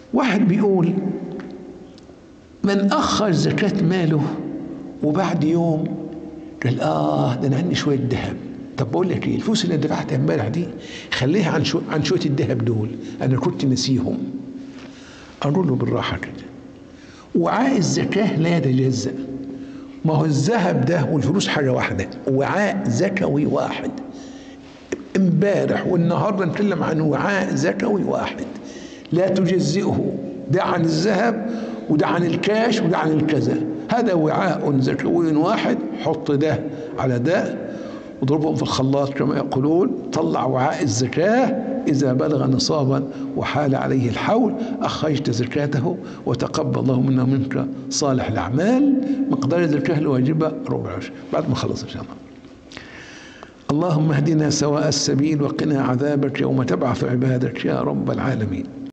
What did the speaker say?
واحد بيقول من أخر زكاة ماله وبعد يوم قال آه ده أنا عندي شوية ذهب طب بقول لك إيه الفلوس اللي دفعتها امبارح دي خليها عن شو عن شوية الذهب دول أنا كنت نسيهم أقول له بالراحة كده وعاء الزكاة لا يتجزأ ما هو الذهب ده والفلوس حاجة واحدة وعاء زكوي واحد امبارح والنهارده نتكلم عن وعاء زكوي واحد لا تجزئه ده عن الذهب وده عن الكاش وده عن الكذا هذا وعاء زكوي واحد حط ده على ده واضربهم في الخلاط كما يقولون طلع وعاء الزكاة إذا بلغ نصابا وحال عليه الحول أخرجت زكاته وتقبل الله منا ومنك صالح الأعمال مقدار الزكاة الواجبة ربع عشر بعد ما خلص إن شاء الله اللهم اهدنا سواء السبيل وقنا عذابك يوم تبعث عبادك يا رب العالمين